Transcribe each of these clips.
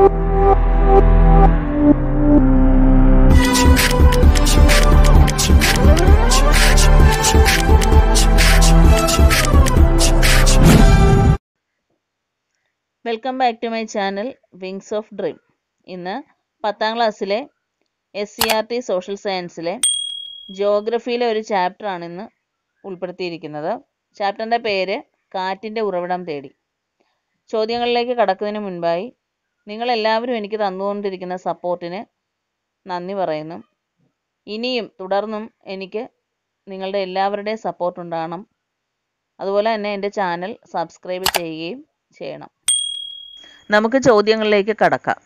welcome back to my channel wings of dream ഇന്ന് പത്താം ക്ലാസ്സിലെ S C R T social സയൻസിലെ ജോഗ്രഫിയിലെ ഒരു ചാപ്റ്ററാണ് ഇന്ന് ഉൾപ്പെടുത്തിയിരിക്കുന്നത് ചാപ്റ്ററിൻ്റെ പേര് കാറ്റിൻ്റെ ഉറവിടം തേടി ചോദ്യങ്ങളിലേക്ക് കടക്കുന്നതിന് മുൻപായി നിങ്ങളെല്ലാവരും എനിക്ക് തന്നുകൊണ്ടിരിക്കുന്ന സപ്പോർട്ടിന് നന്ദി പറയുന്നു ഇനിയും തുടർന്നും എനിക്ക് നിങ്ങളുടെ എല്ലാവരുടെയും സപ്പോർട്ട് ഉണ്ടാകണം അതുപോലെ തന്നെ എൻ്റെ ചാനൽ സബ്സ്ക്രൈബ് ചെയ്യുകയും ചെയ്യണം നമുക്ക് ചോദ്യങ്ങളിലേക്ക് കടക്കാം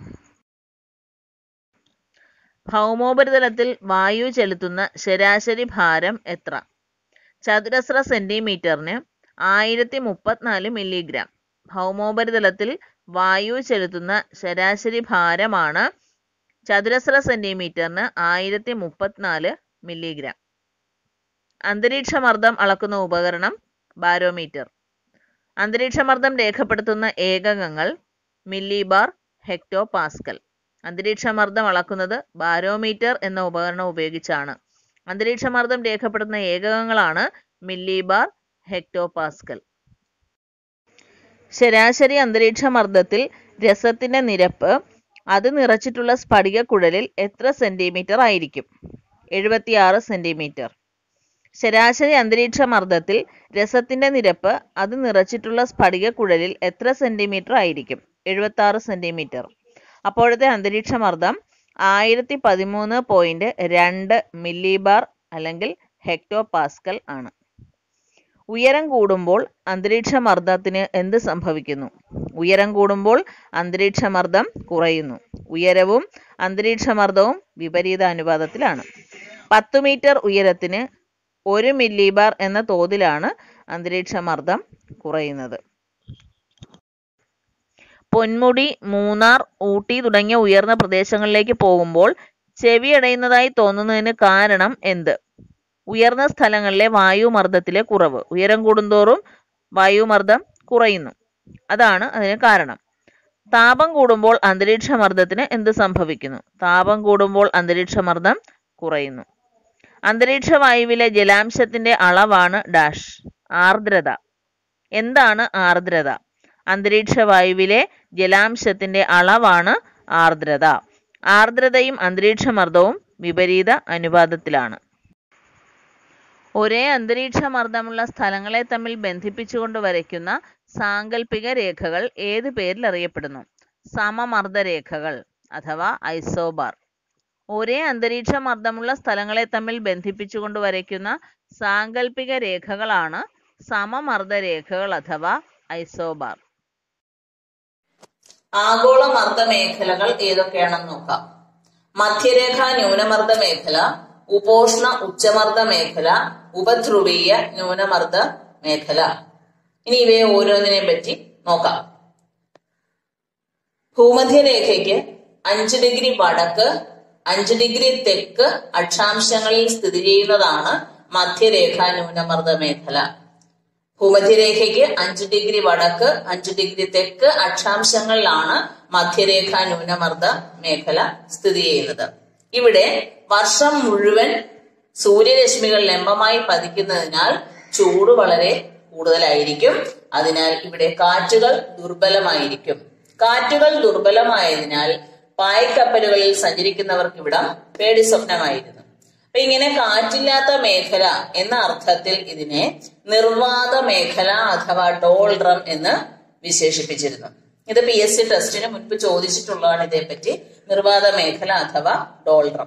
ഭൗമോപരിതലത്തിൽ വായു ചെലുത്തുന്ന ശരാശരി ഭാരം എത്ര ചതുരശ്ര സെന്റിമീറ്ററിന് ആയിരത്തി മുപ്പത്തിനാല് മില്ലിഗ്രാം ഭൗമോപരിതലത്തിൽ വായു ചെലുത്തുന്ന ശരാശരി ഭാരമാണ് ചതുരശ്ര സെന്റിമീറ്ററിന് ആയിരത്തി മുപ്പത്തിനാല് മില്ലിഗ്രാം അന്തരീക്ഷമർദ്ദം അളക്കുന്ന ഉപകരണം ബാരോമീറ്റർ അന്തരീക്ഷമർദ്ദം രേഖപ്പെടുത്തുന്ന ഏകകങ്ങൾ മില്ലിബാർ ഹെക്ടോ പാസ്കൽ അന്തരീക്ഷമർദ്ദം അളക്കുന്നത് ബാരോമീറ്റർ എന്ന ഉപകരണം ഉപയോഗിച്ചാണ് അന്തരീക്ഷമർദ്ദം രേഖപ്പെടുത്തുന്ന ഏകകങ്ങളാണ് മില്ലിബാർ ഹെക്ടോ പാസ്കൽ ശരാശരി അന്തരീക്ഷമർദ്ദത്തിൽ രസത്തിന്റെ നിരപ്പ് അത് നിറച്ചിട്ടുള്ള സ്ഫടികക്കുഴലിൽ എത്ര സെന്റിമീറ്റർ ആയിരിക്കും എഴുപത്തിയാറ് സെന്റിമീറ്റർ ശരാശരി അന്തരീക്ഷ മർദ്ദത്തിൽ രസത്തിന്റെ നിരപ്പ് അത് നിറച്ചിട്ടുള്ള സ്ഫടികക്കുഴലിൽ എത്ര സെന്റിമീറ്റർ ആയിരിക്കും എഴുപത്തി സെന്റിമീറ്റർ അപ്പോഴത്തെ അന്തരീക്ഷ മർദ്ദം ആയിരത്തി പതിമൂന്ന് പോയിന്റ് രണ്ട് മില്ലിബാർ അല്ലെങ്കിൽ ഹെക്ടോ പാസ്കൽ ആണ് ഉയരം കൂടുമ്പോൾ അന്തരീക്ഷ മർദ്ദത്തിന് എന്ത് സംഭവിക്കുന്നു ഉയരം കൂടുമ്പോൾ അന്തരീക്ഷ മർദ്ദം കുറയുന്നു ഉയരവും അന്തരീക്ഷ മർദ്ദവും വിപരീത അനുപാതത്തിലാണ് പത്ത് മീറ്റർ ഉയരത്തിന് ഒരു മില്ലിബാർ എന്ന തോതിലാണ് അന്തരീക്ഷ മർദ്ദം കുറയുന്നത് പൊന്മുടി മൂന്നാർ ഊട്ടി തുടങ്ങിയ ഉയർന്ന പ്രദേശങ്ങളിലേക്ക് പോകുമ്പോൾ ചെവി അടയുന്നതായി തോന്നുന്നതിന് കാരണം എന്ത് ഉയർന്ന സ്ഥലങ്ങളിലെ വായുമർദ്ദത്തിലെ കുറവ് ഉയരം കൂടുന്തോറും വായുമർദ്ദം കുറയുന്നു അതാണ് അതിന് കാരണം താപം കൂടുമ്പോൾ അന്തരീക്ഷ മർദ്ദത്തിന് എന്ത് സംഭവിക്കുന്നു താപം കൂടുമ്പോൾ അന്തരീക്ഷ മർദ്ദം കുറയുന്നു അന്തരീക്ഷ വായുവിലെ ജലാംശത്തിന്റെ അളവാണ് ഡാഷ് ആർദ്രത എന്താണ് ആർദ്രത അന്തരീക്ഷ വായുവിലെ ജലാംശത്തിന്റെ അളവാണ് ആർദ്രത ആർദ്രതയും അന്തരീക്ഷ മർദ്ദവും വിപരീത അനുപാതത്തിലാണ് ഒരേ അന്തരീക്ഷ മർദ്ദമുള്ള സ്ഥലങ്ങളെ തമ്മിൽ ബന്ധിപ്പിച്ചുകൊണ്ട് വരയ്ക്കുന്ന സാങ്കല്പിക രേഖകൾ ഏത് പേരിൽ അറിയപ്പെടുന്നു സമമർദ്ദ രേഖകൾ അഥവാ ഐസോബാർ ഒരേ അന്തരീക്ഷ മർദ്ദമുള്ള സ്ഥലങ്ങളെ തമ്മിൽ ബന്ധിപ്പിച്ചുകൊണ്ട് വരയ്ക്കുന്ന സാങ്കല്പിക രേഖകളാണ് സമമർദ്ദ രേഖകൾ അഥവാ ഐസോബാർ ആഗോള മർദ്ദ മേഖലകൾ ഏതൊക്കെയാണെന്ന് നോക്കാം മധ്യരേഖ ന്യൂനമർദ്ദ മേഖല ഉപോഷ്ണ ഉച്ചമർദ്ദ മേഖല ഉപധ്രുവീയ ന്യൂനമർദ്ദ മേഖല ഇനി ഇവയെ ഓരോന്നിനെ പറ്റി നോക്കാം ഭൂമധ്യരേഖയ്ക്ക് അഞ്ച് ഡിഗ്രി വടക്ക് അഞ്ച് ഡിഗ്രി തെക്ക് അക്ഷാംശങ്ങളിൽ സ്ഥിതി ചെയ്യുന്നതാണ് മധ്യരേഖ ന്യൂനമർദ്ദ മേഖല ഭൂമധ്യരേഖയ്ക്ക് അഞ്ച് ഡിഗ്രി വടക്ക് അഞ്ച് ഡിഗ്രി തെക്ക് അക്ഷാംശങ്ങളിലാണ് മധ്യരേഖ ന്യൂനമർദ്ദ മേഖല സ്ഥിതി ചെയ്യുന്നത് ഇവിടെ വർഷം മുഴുവൻ സൂര്യരശ്മികൾ ലംബമായി പതിക്കുന്നതിനാൽ ചൂട് വളരെ കൂടുതലായിരിക്കും അതിനാൽ ഇവിടെ കാറ്റുകൾ ദുർബലമായിരിക്കും കാറ്റുകൾ ദുർബലമായതിനാൽ പായ്ക്കപ്പലുകളിൽ സഞ്ചരിക്കുന്നവർക്ക് ഇവിടം പേടി സ്വപ്നമായിരുന്നു അപ്പൊ ഇങ്ങനെ കാറ്റില്ലാത്ത മേഖല എന്ന അർത്ഥത്തിൽ ഇതിനെ നിർവാത മേഖല അഥവാ ഡോൾഡ്രം എന്ന് വിശേഷിപ്പിച്ചിരുന്നു ഇത് പി എസ് സി ടെസ്റ്റിന് മുൻപ് ചോദിച്ചിട്ടുള്ളതാണ് ഇതേപ്പറ്റി നിർവാത മേഖല അഥവാ ഡോൾഡ്രം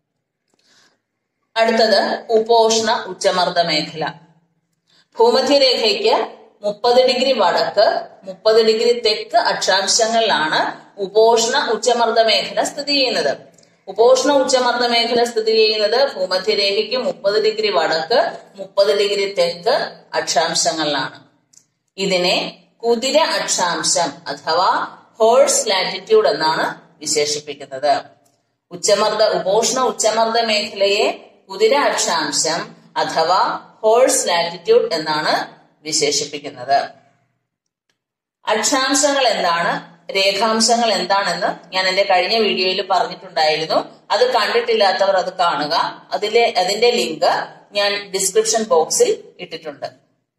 അടുത്തത് ഉപോഷ്ണ ഉച്ചമർദ്ദ മേഖല ഭൂമധ്യരേഖയ്ക്ക് മുപ്പത് ഡിഗ്രി വടക്ക് മുപ്പത് ഡിഗ്രി തെക്ക് അക്ഷാംശങ്ങളിലാണ് ഉപോഷ്ണ ഉച്ചമർദ്ദ മേഖല സ്ഥിതി ചെയ്യുന്നത് ഉപോഷ്ണ ഉച്ചമർദ്ദ മേഖല സ്ഥിതി ചെയ്യുന്നത് ഭൂമധ്യരേഖയ്ക്ക് മുപ്പത് ഡിഗ്രി വടക്ക് മുപ്പത് ഡിഗ്രി തെക്ക് അക്ഷാംശങ്ങളിലാണ് ഇതിനെ കുതിര അക്ഷാംശം അഥവാ ഹോഴ്സ് ലാറ്റിറ്റ്യൂഡ് എന്നാണ് വിശേഷിപ്പിക്കുന്നത് ഉച്ചമർദ്ദ ഉപോഷ്ണ ഉച്ചമർദ്ദ മേഖലയെ കുതിര അക്ഷാംശം അഥവാ ഹോഴ്സ് ലാറ്റിറ്റ്യൂഡ് എന്നാണ് വിശേഷിപ്പിക്കുന്നത് അക്ഷാംശങ്ങൾ എന്താണ് രേഖാംശങ്ങൾ എന്താണെന്ന് ഞാൻ എന്റെ കഴിഞ്ഞ വീഡിയോയിൽ പറഞ്ഞിട്ടുണ്ടായിരുന്നു അത് കണ്ടിട്ടില്ലാത്തവർ അത് കാണുക അതിലെ അതിന്റെ ലിങ്ക് ഞാൻ ഡിസ്ക്രിപ്ഷൻ ബോക്സിൽ ഇട്ടിട്ടുണ്ട്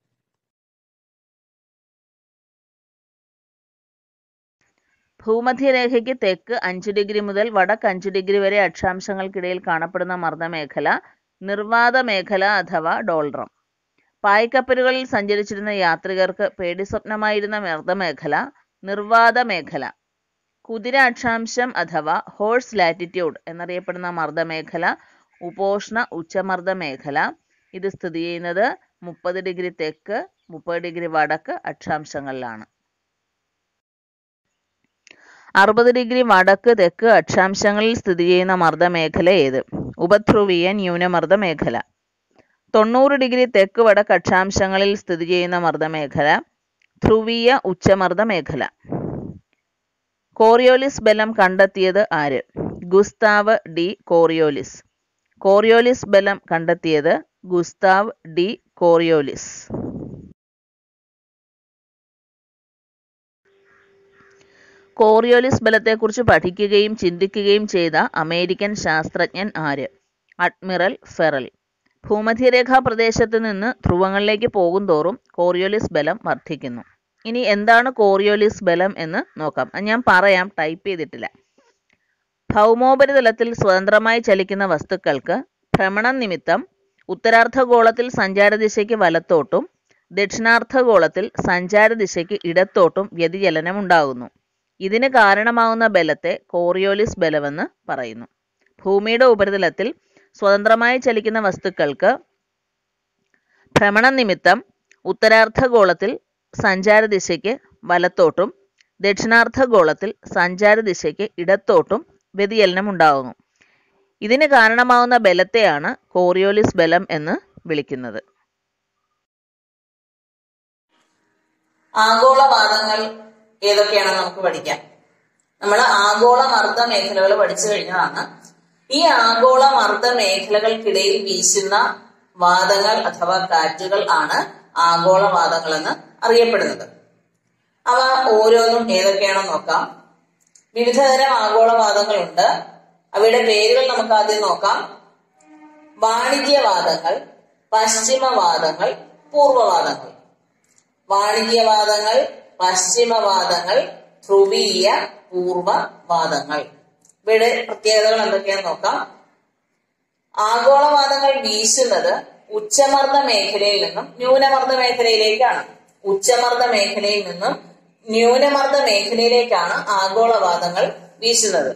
ഭൂമധ്യരേഖയ്ക്ക് തെക്ക് അഞ്ച് ഡിഗ്രി മുതൽ വടക്ക് അഞ്ച് ഡിഗ്രി വരെ അക്ഷാംശങ്ങൾക്കിടയിൽ കാണപ്പെടുന്ന മർദ്ദമേഖല നിർവാത മേഖല അഥവാ ഡോൾഡ്രം പായ്ക്കപ്പലുകളിൽ സഞ്ചരിച്ചിരുന്ന യാത്രികർക്ക് പേടിസ്വപ്നമായിരുന്ന മർദ്ദമേഖല നിർവാത മേഖല കുതിര അക്ഷാംശം അഥവാ ഹോഴ്സ് ലാറ്റിറ്റ്യൂഡ് എന്നറിയപ്പെടുന്ന മർദ്ദമേഖല ഉപോഷ്ണ ഉച്ചമർദ്ദ മേഖല ഇത് സ്ഥിതി ചെയ്യുന്നത് മുപ്പത് ഡിഗ്രി തെക്ക് മുപ്പത് ഡിഗ്രി വടക്ക് അക്ഷാംശങ്ങളിലാണ് അറുപത് ഡിഗ്രി വടക്ക് തെക്ക് അക്ഷാംശങ്ങളിൽ സ്ഥിതി ചെയ്യുന്ന മർദ്ദമേഖല ഏത് ഉപധ്രുവീയ ന്യൂനമർദ്ദ മേഖല തൊണ്ണൂറ് ഡിഗ്രി തെക്ക് വടക്ക് അക്ഷാംശങ്ങളിൽ സ്ഥിതി ചെയ്യുന്ന മർദ്ദമേഖല ധ്രുവീയ ഉച്ചമർദ്ദ മേഖല കോറിയോലിസ് ബലം കണ്ടെത്തിയത് ആര് ഗുസ്താവ് ഡി കോറിയോലിസ് കോറിയോലിസ് ബലം കണ്ടെത്തിയത് ഗുസ്താവ് ഡി കോറിയോലിസ് കോറിയോലിസ് ബലത്തെക്കുറിച്ച് പഠിക്കുകയും ചിന്തിക്കുകയും ചെയ്ത അമേരിക്കൻ ശാസ്ത്രജ്ഞൻ ആര് അഡ്മിറൽ ഫെറൽ ഭൂമധ്യരേഖാ പ്രദേശത്ത് നിന്ന് ധ്രുവങ്ങളിലേക്ക് പോകുന്തോറും കോറിയോലിസ് ബലം വർദ്ധിക്കുന്നു ഇനി എന്താണ് കോറിയോലിസ് ബലം എന്ന് നോക്കാം അത് ഞാൻ പറയാം ടൈപ്പ് ചെയ്തിട്ടില്ല ഭൗമോപരിതലത്തിൽ സ്വതന്ത്രമായി ചലിക്കുന്ന വസ്തുക്കൾക്ക് ഭ്രമണം നിമിത്തം ഉത്തരാർദ്ധഗോളത്തിൽ സഞ്ചാരദിശയ്ക്ക് വലത്തോട്ടും ദക്ഷിണാർദ്ധഗോളത്തിൽ സഞ്ചാരദിശയ്ക്ക് ഇടത്തോട്ടും വ്യതിചലനമുണ്ടാകുന്നു ഇതിന് കാരണമാവുന്ന ബലത്തെ കോറിയോലിസ് ബലമെന്ന് പറയുന്നു ഭൂമിയുടെ ഉപരിതലത്തിൽ സ്വതന്ത്രമായി ചലിക്കുന്ന വസ്തുക്കൾക്ക് ഭ്രമണം നിമിത്തം ഉത്തരാർദ്ധഗോളത്തിൽ സഞ്ചാരദിശയ്ക്ക് വലത്തോട്ടും ദക്ഷിണാർദ്ധഗോളത്തിൽ സഞ്ചാരദിശയ്ക്ക് ഇടത്തോട്ടും വ്യതിചലനം ഉണ്ടാകുന്നു ഇതിന് കാരണമാവുന്ന ബലത്തെയാണ് കോറിയോലിസ് ബലം എന്ന് വിളിക്കുന്നത് ആഗോളവാദങ്ങൾ ഏതൊക്കെയാണെന്ന് നമുക്ക് പഠിക്കാം നമ്മൾ ആഗോള മർദ്ദ മേഖലകൾ പഠിച്ചു കഴിഞ്ഞതാണ് ഈ ആഗോള മർദ്ദ മേഖലകൾക്കിടയിൽ വീശുന്ന വാദങ്ങൾ അഥവാ കാറ്റുകൾ ആണ് ആഗോളവാദങ്ങൾ എന്ന് അറിയപ്പെടുന്നത് അവ ഓരോന്നും ഏതൊക്കെയാണെന്ന് നോക്കാം വിവിധതരം ആഗോളവാദങ്ങളുണ്ട് അവയുടെ പേരുകൾ നമുക്ക് ആദ്യം നോക്കാം വാണിജ്യവാദങ്ങൾ പശ്ചിമവാദങ്ങൾ പൂർവവാദങ്ങൾ വാണിജ്യവാദങ്ങൾ പശ്ചിമവാദങ്ങൾ ധ്രുവീയ പൂർവവാദങ്ങൾ ഇവിടെ പ്രത്യേകതകൾ എന്തൊക്കെയാന്ന് നോക്കാം ആഗോളവാദങ്ങൾ വീശുന്നത് ഉച്ചമർദ്ദ മേഖലയിൽ നിന്നും ന്യൂനമർദ്ദ മേഖലയിലേക്കാണ് ഉച്ചമർദ്ദ മേഖലയിൽ നിന്നും ന്യൂനമർദ്ദ മേഖലയിലേക്കാണ് ആഗോളവാദങ്ങൾ വീശുന്നത്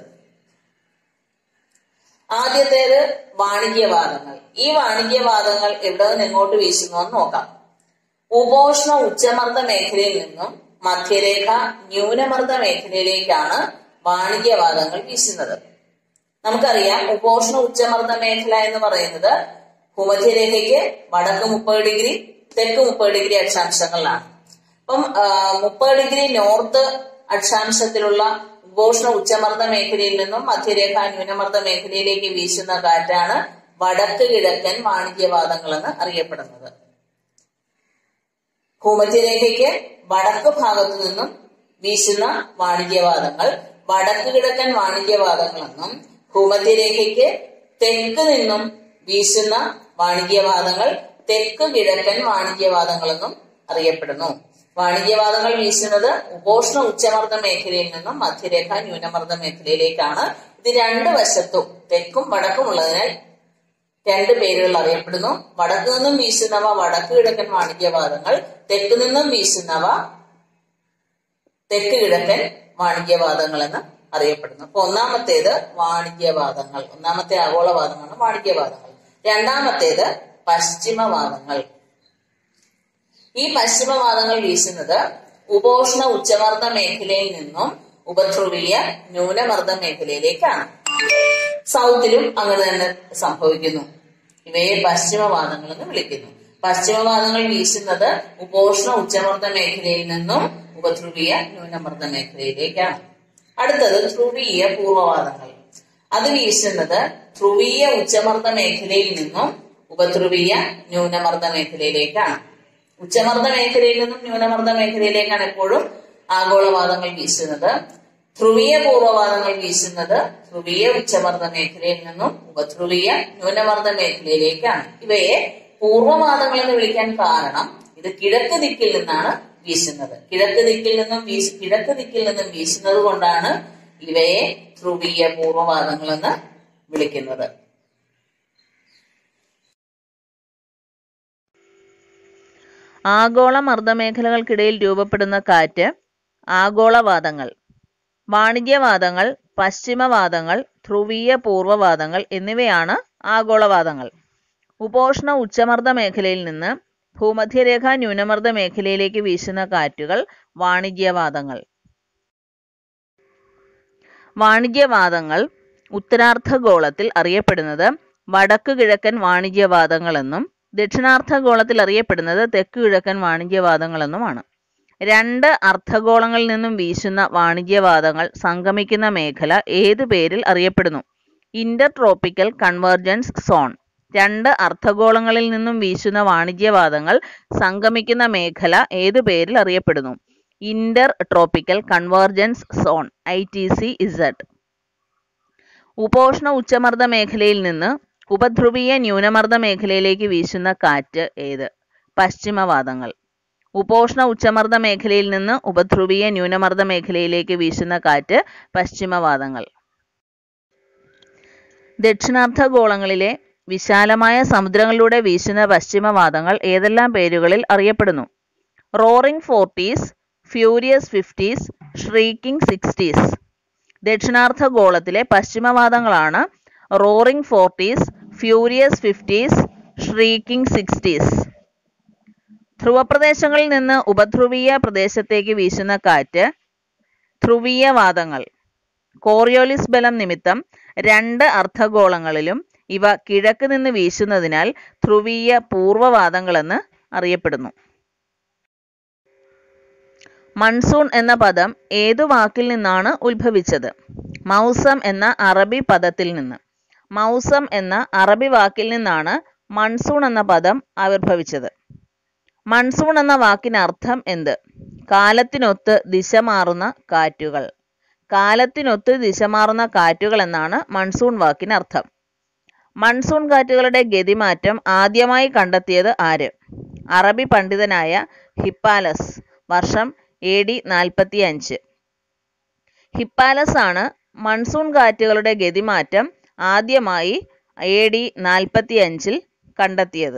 ആദ്യത്തേത് വാണിജ്യവാദങ്ങൾ ഈ വാണിജ്യവാദങ്ങൾ എവിടെ നിന്ന് എങ്ങോട്ട് വീശുന്നു എന്ന് നോക്കാം ഉപോഷ്ണ ഉച്ചമർദ്ദ മേഖലയിൽ നിന്നും മധ്യരേഖ ന്യൂനമർദ്ദ മേഖലയിലേക്കാണ് വാണിജ്യവാദങ്ങൾ വീശുന്നത് നമുക്കറിയാം ഉപോഷ്ണ ഉച്ചമർദ്ദ മേഖല എന്ന് പറയുന്നത് ഭൂമധ്യരേഖയ്ക്ക് വടക്ക് മുപ്പത് ഡിഗ്രി തെക്ക് മുപ്പത് ഡിഗ്രി അക്ഷാംശങ്ങളിലാണ് അപ്പം മുപ്പത് ഡിഗ്രി നോർത്ത് അക്ഷാംശത്തിലുള്ള ഉപോഷ്ണ ഉച്ചമർദ്ദ മേഖലയിൽ നിന്നും മധ്യരേഖ ന്യൂനമർദ്ദ മേഖലയിലേക്ക് വീശുന്ന കാറ്റാണ് വടക്ക് കിഴക്കൻ വാണിജ്യവാദങ്ങൾ എന്ന് അറിയപ്പെടുന്നത് ഭൂമധ്യരേഖയ്ക്ക് വടക്ക് ഭാഗത്തു നിന്നും വീശുന്ന വാണിജ്യവാദങ്ങൾ വടക്ക് കിഴക്കൻ വാണിജ്യവാദങ്ങളെന്നും ഭൂമധ്യരേഖയ്ക്ക് തെക്ക് നിന്നും വീശുന്ന വാണിജ്യവാദങ്ങൾ തെക്ക് കിഴക്കൻ വാണിജ്യവാദങ്ങളെന്നും അറിയപ്പെടുന്നു വാണിജ്യവാദങ്ങൾ വീശുന്നത് ഉപോഷ്ണ ഉച്ചമർദ്ദ മേഖലയിൽ നിന്നും മധ്യരേഖ ന്യൂനമർദ്ദ മേഖലയിലേക്കാണ് ഇത് രണ്ട് വശത്തും തെക്കും വടക്കും ഉള്ളതിനാൽ രണ്ട് പേരുകൾ അറിയപ്പെടുന്നു വടക്കു നിന്നും വീശുന്നവ വടക്ക് കിഴക്കൻ വാണിജ്യവാദങ്ങൾ തെക്കു നിന്നും വീശുന്നവ തെക്ക് കിഴക്കൻ വാണിജ്യവാദങ്ങൾ എന്ന് അറിയപ്പെടുന്നു അപ്പൊ ഒന്നാമത്തേത് വാണിജ്യവാദങ്ങൾ ഒന്നാമത്തെ ആഗോളവാദമാണ് വാണിജ്യവാദങ്ങൾ രണ്ടാമത്തേത് പശ്ചിമവാദങ്ങൾ ഈ പശ്ചിമവാദങ്ങൾ വീശുന്നത് ഉപോഷ്ണ ഉച്ചമർദ്ദ മേഖലയിൽ നിന്നും ഉപധ്രുവീയ ന്യൂനമർദ്ദ മേഖലയിലേക്കാണ് സൗത്തിലും അങ്ങനെ തന്നെ സംഭവിക്കുന്നു ഇവയെ പശ്ചിമവാദങ്ങൾ എന്ന് വിളിക്കുന്നു പശ്ചിമവാദങ്ങൾ വീശുന്നത് ഉപോഷ്ണ ഉച്ചമർദ്ദ മേഖലയിൽ നിന്നും ഉപധ്രുവീയ ന്യൂനമർദ്ദ മേഖലയിലേക്കാണ് അടുത്തത് ധ്രുവീയ പൂർവവാദങ്ങൾ അത് വീശുന്നത് ധ്രുവീയ ഉച്ചമർദ്ദ മേഖലയിൽ നിന്നും ഉപധ്രുവീയ ന്യൂനമർദ്ദ മേഖലയിലേക്കാണ് ഉച്ചമർദ്ദ മേഖലയിൽ നിന്നും ന്യൂനമർദ്ദ മേഖലയിലേക്കാണ് എപ്പോഴും ആഗോളവാദങ്ങൾ വീശുന്നത് ധ്രുവീയ പൂർവ്വവാദങ്ങൾ വീശുന്നത് ധ്രുവീയ ഉച്ചമർദ്ദ മേഖലയിൽ നിന്നും ഉപധ്രുവീയ ന്യൂനമർദ്ദ മേഖലയിലേക്കാണ് ഇവയെ പൂർവ്വവാദങ്ങൾ എന്ന് വിളിക്കാൻ കാരണം ഇത് കിഴക്ക് ദിക്കിൽ നിന്നാണ് വീശുന്നത് കിഴക്ക് ദിക്കിൽ നിന്നും വീശ കിഴക്ക് ദിക്കിൽ നിന്നും വീശുന്നത് കൊണ്ടാണ് ഇവയെ ധ്രുവീയ പൂർവ്വവാദങ്ങൾ എന്ന് വിളിക്കുന്നത് ആഗോള മർദ്ദമേഖലകൾക്കിടയിൽ രൂപപ്പെടുന്ന കാറ്റ് ആഗോളവാദങ്ങൾ വാണിജ്യവാദങ്ങൾ പശ്ചിമവാദങ്ങൾ ധ്രുവീയ പൂർവ്വവാദങ്ങൾ എന്നിവയാണ് ആഗോളവാദങ്ങൾ ഉപോഷ്ണ ഉച്ചമർദ്ദ മേഖലയിൽ നിന്ന് ഭൂമധ്യരേഖ ന്യൂനമർദ്ദ മേഖലയിലേക്ക് വീശുന്ന കാറ്റുകൾ വാണിജ്യവാദങ്ങൾ വാണിജ്യവാദങ്ങൾ ഉത്തരാർദ്ധഗോളത്തിൽ അറിയപ്പെടുന്നത് വടക്കു കിഴക്കൻ വാണിജ്യവാദങ്ങളെന്നും ദക്ഷിണാർദ്ധഗോളത്തിൽ അറിയപ്പെടുന്നത് തെക്കു കിഴക്കൻ വാണിജ്യവാദങ്ങളെന്നുമാണ് രണ്ട് അർദ്ധഗോളങ്ങളിൽ നിന്നും വീശുന്ന വാണിജ്യവാദങ്ങൾ സംഗമിക്കുന്ന മേഖല ഏതു പേരിൽ അറിയപ്പെടുന്നു ഇന്റർ ട്രോപ്പിക്കൽ കൺവേർജൻസ് സോൺ രണ്ട് അർദ്ധഗോളങ്ങളിൽ നിന്നും വീശുന്ന വാണിജ്യവാദങ്ങൾ സംഗമിക്കുന്ന മേഖല ഏതു പേരിൽ അറിയപ്പെടുന്നു intertropical convergence zone I T C Z ഉപോഷ്ണ ഉച്ചമർദ്ദ മേഖലയിൽ നിന്ന് ഉപധ്രുവീയ ന്യൂനമർദ്ദ മേഖലയിലേക്ക് വീശുന്ന കാറ്റ് ഏത് പശ്ചിമവാദങ്ങൾ ഉപോഷ്ണ ഉച്ചമർദ്ദ മേഖലയിൽ നിന്ന് ഉപധ്രുവീയ ന്യൂനമർദ്ദ മേഖലയിലേക്ക് വീശുന്ന കാറ്റ് പശ്ചിമവാദങ്ങൾ ദക്ഷിണാർദ്ധഗോളങ്ങളിലെ വിശാലമായ സമുദ്രങ്ങളിലൂടെ വീശുന്ന പശ്ചിമവാദങ്ങൾ ഏതെല്ലാം പേരുകളിൽ അറിയപ്പെടുന്നു roaring forties furious fifties shrieking sixties ദക്ഷിണാർദ്ധഗോളത്തിലെ പശ്ചിമവാദങ്ങളാണ് roaring forties furious fifties shrieking sixties ധ്രുവപ്രദേശങ്ങളിൽ നിന്ന് ഉപധ്രുവീയ പ്രദേശത്തേക്ക് വീശുന്ന കാറ്റ് ധ്രുവീയവാദങ്ങൾ കോറിയോലിസ് ബലം നിമിത്തം രണ്ട് അർദ്ധഗോളങ്ങളിലും ഇവ കിഴക്ക് നിന്ന് വീശുന്നതിനാൽ ധ്രുവീയ പൂർവ്വവാദങ്ങളെന്ന് അറിയപ്പെടുന്നു മൺസൂൺ എന്ന പദം ഏതു വാക്കിൽ നിന്നാണ് ഉത്ഭവിച്ചത് മൗസം എന്ന അറബി പദത്തിൽ നിന്ന് മൗസം എന്ന അറബി വാക്കിൽ നിന്നാണ് മൺസൂൺ എന്ന പദം ആവിർഭവിച്ചത് മൺസൂൺ എന്ന വാക്കിനർത്ഥം എന്ത് കാലത്തിനൊത്ത് ദിശ മാറുന്ന കാറ്റുകൾ കാലത്തിനൊത്ത് ദിശ മാറുന്ന കാറ്റുകൾ എന്നാണ് മൺസൂൺ വാക്കിനർത്ഥം മൺസൂൺ കാറ്റുകളുടെ ഗതിമാറ്റം ആദ്യമായി കണ്ടെത്തിയത് ആര് അറബി പണ്ഡിതനായ ഹിപ്പാലസ് വർഷം എ ഡി നാൽപ്പത്തി അഞ്ച് ഹിപ്പാലസ് ആണ് മൺസൂൺ കാറ്റുകളുടെ ഗതിമാറ്റം ആദ്യമായി എ ഡി നാൽപ്പത്തി അഞ്ചിൽ കണ്ടെത്തിയത്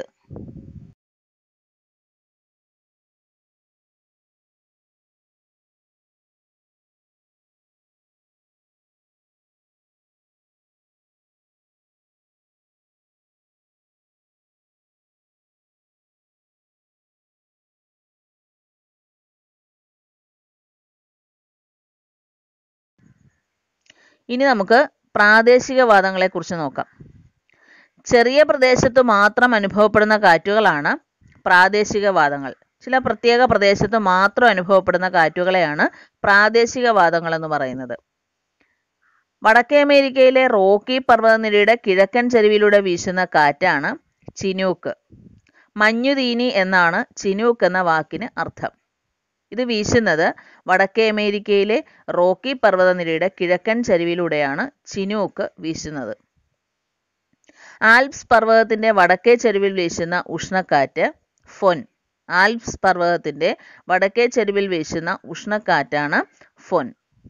ഇനി നമുക്ക് പ്രാദേശികവാദങ്ങളെ കുറിച്ച് നോക്കാം ചെറിയ പ്രദേശത്ത് മാത്രം അനുഭവപ്പെടുന്ന കാറ്റുകളാണ് പ്രാദേശികവാദങ്ങൾ ചില പ്രത്യേക പ്രദേശത്ത് മാത്രം അനുഭവപ്പെടുന്ന കാറ്റുകളെയാണ് പ്രാദേശികവാദങ്ങൾ എന്ന് പറയുന്നത് വടക്കേ അമേരിക്കയിലെ റോക്കി പർവ്വതനിരയുടെ കിഴക്കൻ ചരിവിലൂടെ വീശുന്ന കാറ്റാണ് ചിനൂക്ക് മഞ്ഞുതീനി എന്നാണ് ചിനൂക്ക് എന്ന വാക്കിന് അർത്ഥം ഇത് വീശുന്നത് വടക്കേ അമേരിക്കയിലെ റോക്കി പർവ്വതനിരയുടെ കിഴക്കൻ ചരിവിലൂടെയാണ് ചിനൂക്ക് വീശുന്നത് ആൽപ്സ് പർവ്വതത്തിന്റെ വടക്കേ ചരിവിൽ വീശുന്ന ഉഷ്ണക്കാറ്റ് ഫൊൻ ആൽപ്സ് പർവ്വതത്തിന്റെ വടക്കേ ചരിവിൽ വീശുന്ന ഉഷ്ണക്കാറ്റാണ് ഫൊൻ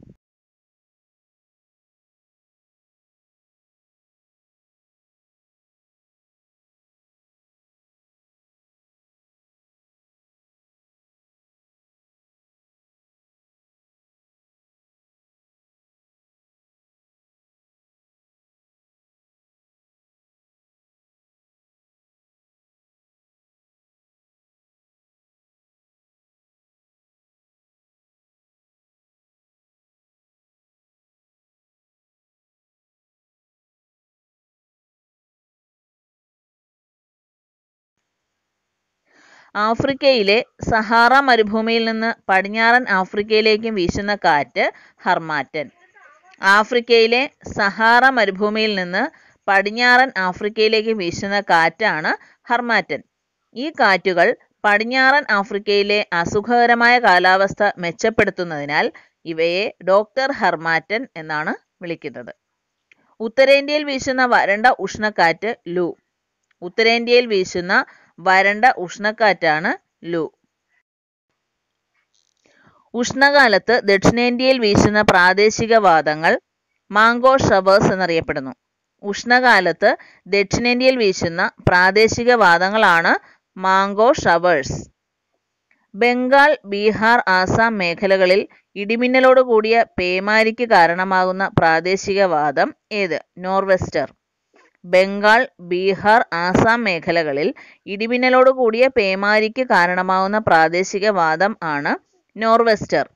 ആഫ്രിക്കയിലെ സഹാറ മരുഭൂമിയിൽ നിന്ന് പടിഞ്ഞാറൻ ആഫ്രിക്കയിലേക്കും വീശുന്ന കാറ്റ് ഹർമാറ്റൻ ആഫ്രിക്കയിലെ സഹാറ മരുഭൂമിയിൽ നിന്ന് പടിഞ്ഞാറൻ ആഫ്രിക്കയിലേക്ക് വീശുന്ന കാറ്റാണ് ഹർമാറ്റൻ ഈ കാറ്റുകൾ പടിഞ്ഞാറൻ ആഫ്രിക്കയിലെ അസുഖകരമായ കാലാവസ്ഥ മെച്ചപ്പെടുത്തുന്നതിനാൽ ഇവയെ ഡോക്ടർ ഹെർമാറ്റൻ എന്നാണ് വിളിക്കുന്നത് ഉത്തരേന്ത്യയിൽ വീശുന്ന വരണ്ട ഉഷ്ണക്കാറ്റ് ലൂ ഉത്തരേന്ത്യയിൽ വീശുന്ന വരണ്ട ഉഷ്ണക്കാറ്റാണ് ലൂ ഉഷ്ണകാലത്ത് ദക്ഷിണേന്ത്യയിൽ വീശുന്ന പ്രാദേശിക വാദങ്ങൾ മാംഗോ ഷവേഴ്സ് എന്നറിയപ്പെടുന്നു ഉഷ്ണകാലത്ത് ദക്ഷിണേന്ത്യയിൽ വീശുന്ന പ്രാദേശിക വാദങ്ങളാണ് മാംഗോ ഷവേഴ്സ് ബംഗാൾ ബീഹാർ ആസാം മേഖലകളിൽ ഇടിമിന്നലോട് കൂടിയ പേമാരിക്ക് കാരണമാകുന്ന പ്രാദേശിക വാദം ഏത് നോർവെസ്റ്റർ ബംഗാൾ ബീഹാർ ആസാം മേഖലകളിൽ ഇടിമിന്നലോട് കൂടിയ പേമാരിക്ക് കാരണമാകുന്ന പ്രാദേശിക വാദം ആണ് നോർവെസ്റ്റർ